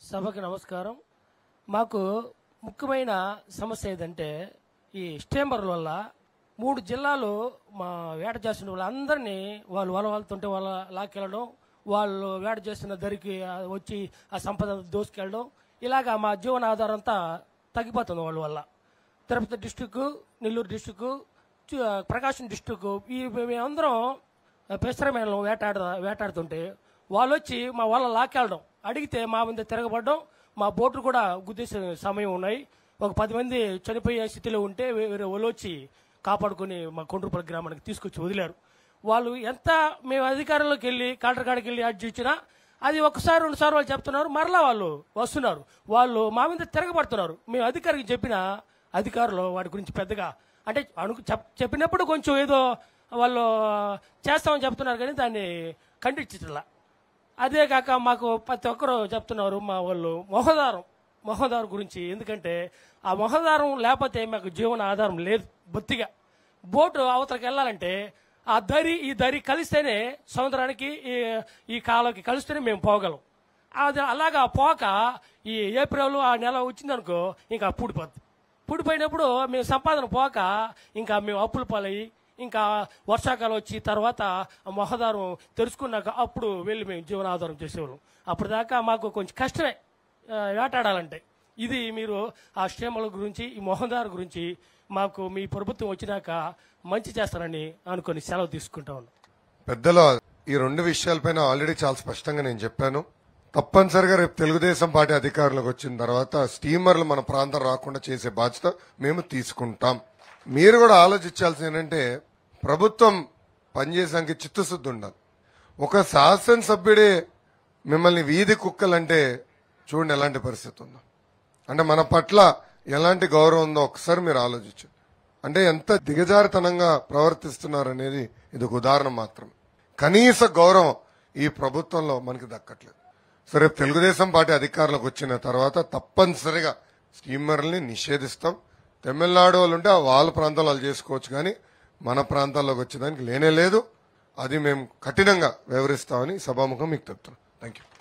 సభకి నమస్కారం మాకు ముఖ్యమైన సమస్య ఏదంటే ఈ స్టేంబర్ల వల్ల మూడు జిల్లాలు మా వేట చేస్తున్న వాళ్ళందరినీ వాళ్ళు వల వెళ్తుంటే వాళ్ళ లాక్కెళ్ళడం వాళ్ళు వేట చేస్తున్న ధరికి ఆ, వచ్చి ఆ సంపద దోసుకెళ్ళడం ఇలాగా మా జీవనాధారం అంతా తగ్గిపోతుంది వాళ్ళ వల్ల Tirupati district Nellore district Prakasam district ఈ మేమందరం పెసరమేళం వేటాడ వేటాడుతుంటే వాళ్ళు వచ్చి మా వాళ్ళ లాక్కెళ్ళడం అడిగితే మా మీద తిరగబడడం మా బోట్లు కూడా గుద్దేసే సమయం ఉన్నాయి ఒక పది మంది చనిపోయే స్థితిలో ఉంటే వే- వేరే వాళ్ళు వచ్చి కాపాడుకొని మా కొండ్రుపల్లి గ్రామానికి తీసుకొచ్చి వదిలారు వాళ్ళు ఎంత మేము అధికారంలోకి వెళ్ళి కలెక్టర్ కాడికి వెళ్ళి అర్జీ ఇచ్చినా అది ఒకసారి రెండు సార్లు వాళ్ళు చెప్తున్నారు మరలా వాళ్ళు వస్తున్నారు వాళ్ళు మా మీద తిరగబడుతున్నారు మేము అధికారికి చెప్పిన అధికారులు వాటి గురించి పెద్దగా అంటే అను చెప్- చెప్పినప్పుడు కొంచెం ఏదో వాళ్ళు చేస్తామని చెప్తున్నారు కానీ దాన్ని ఖండించట్లా అదే కాక మాకు ప్రతి ఒక్కరు చెప్తున్నారు మా వాళ్ళు మొహదారం మొహదారం గురించి ఎందుకంటే ఆ మొహదారం లేకపోతే మాకు జీవన ఆధారం లేదు బొత్తిగా బోటు అవతలకి వెళ్ళాలంటే ఆ దరి ఈ దరి కలిస్తేనే సముద్రానికి ఈ ఈ కాలంకి కలిస్తేనే మేము పోగలం అది అలాగా పోక ఈ ఏప్రిల్ ఆ నెల వచ్చిందనుకో ఇంకా పూడిపోద్ది పూడిపోయినప్పుడు మేము సంపాదన పోక ఇంకా మేము అప్పుల పాలయ్యి ఇంకా వర్షాకాలం వచ్చి తర్వాత ఆ మొహదారం తెరుచుకున్నాక అప్పుడు వెళ్ళి మేము జీవనాధారం చేసేవాళ్ళం అప్పుడు దాకా మాకు కొంచెం కష్టమే ఆ, వేటాడాలంటే ఇది మీరు ఆ క్షేమాల గురించి ఈ మొహదారు గురించి మాకు మీ ప్రభుత్వం వచ్చినాక మంచి చేస్తారని అనుకొని సెలవు తీసుకుంటా ఉన్నాం పెద్దలు ఈ రెండు విషయాలపైన ఆల్రెడీ చాలా స్పష్టంగా నేను చెప్పాను తప్పనిసరిగా రేపు తెలుగుదేశం పార్టీ అధికారంలోకి వచ్చిన తర్వాత స్టీమర్లు మన ప్రాంతం రాకుండా చేసే బాధ్యత మేము తీసుకుంటాం మీరు కూడా ఆలోచించాల్సింది ఏంటంటే ప్రభుత్వం పనిచేసానికి చిత్తశుద్ధి ఉండాలి ఒక శాసనసభ్యుడే మిమ్మల్ని వీధి కుక్కలంటే చూడండి ఎలాంటి పరిస్థితి ఉందో అంటే మన పట్ల ఎలాంటి గౌరవం ఉందో ఒకసారి మీరు ఆలోచించండి అంటే ఎంత దిగజారితనంగా ప్రవర్తిస్తున్నారు అనేది ఇది ఒక ఉదాహరణ మాత్రమే కనీస గౌరవం ఈ ప్రభుత్వంలో మనకి దక్కట్లేదు సరే తెలుగుదేశం పార్టీ అధికారంలోకి వచ్చిన తర్వాత తప్పనిసరిగా స్కీమర్ని నిషేధిస్తాం తమిళనాడు వాళ్ళు ఉంటే వాళ్ళ ప్రాంతాల్లో వాళ్ళు చేసుకోవచ్చు కానీ మన ప్రాంతాల్లోకి వచ్చేదానికి లేనే లేదు అది మేము కఠినంగా వివరిస్తామని సభాముఖం మీకు చెప్తున్నాం థ్యాంక్ యూ